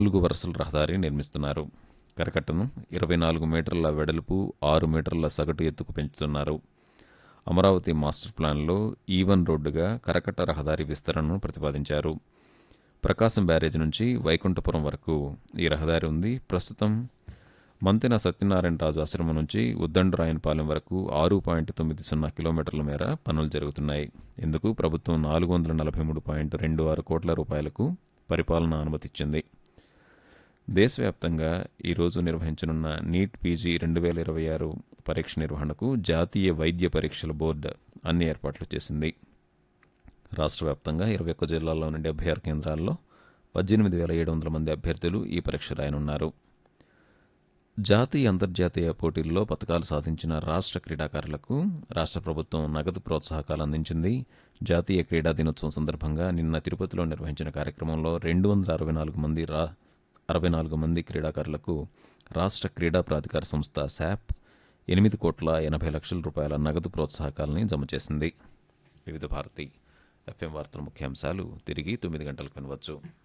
నాలుగు వరుసల రహదారి నిర్మిస్తున్నారు కరకట్టను ఇరవై నాలుగు మీటర్ల వెడల్పు ఆరు మీటర్ల సగటు ఎత్తుకు పెంచుతున్నారు అమరావతి మాస్టర్ ప్లాన్లో ఈవన్ రోడ్డుగా కరకట్ట రహదారి విస్తరణను ప్రతిపాదించారు ప్రకాశం బ్యారేజ్ నుంచి వైకుంఠపురం వరకు ఈ రహదారి ఉంది ప్రస్తుతం మంతెన సత్యనారాయణ రాజు ఆశ్రమం నుంచి ఉద్దండరాయనపాలెం వరకు ఆరు పాయింట్ తొమ్మిది సున్నా కిలోమీటర్ల మేర పనులు జరుగుతున్నాయి ఇందుకు ప్రభుత్వం నాలుగు వందల నలభై మూడు పాయింట్ రెండు ఆరు కోట్ల రూపాయలకు పరిపాలన అనుమతిచ్చింది దేశవ్యాప్తంగా ఈరోజు నిర్వహించనున్న నీట్ పీజీ రెండు వేల ఇరవై ఆరు పరీక్ష నిర్వహణకు జాతీయ వైద్య పరీక్షల బోర్డు అన్ని ఏర్పాట్లు చేసింది రాష్ట్ర వ్యాప్తంగా ఇరవై ఒక్క జిల్లాల్లోని డెబ్బై ఆరు కేంద్రాల్లో పద్దెనిమిది వేల ఏడు వందల మంది అభ్యర్థులు ఈ పరీక్ష రాయనున్నారు జాతీయ అంతర్జాతీయ పోటీల్లో పథకాలు సాధించిన రాష్ట్ర క్రీడాకారులకు రాష్ట్ర ప్రభుత్వం నగదు ప్రోత్సాహకాలు అందించింది జాతీయ క్రీడా దినోత్సవం సందర్భంగా నిన్న తిరుపతిలో నిర్వహించిన కార్యక్రమంలో రెండు వందల అరవై నాలుగు మంది రా అరవై నాలుగు మంది క్రీడాకారులకు రాష్ట్ర క్రీడా ప్రాధికార సంస్థ శాప్ ఎనిమిది కోట్ల ఎనభై లక్షల రూపాయల నగదు ప్రోత్సాహకాలని జమ చేసింది వివిధ భారతి ఎఫ్ఎం వార్తల ముఖ్యాంశాలు తిరిగి తొమ్మిది గంటలకు వినవచ్చు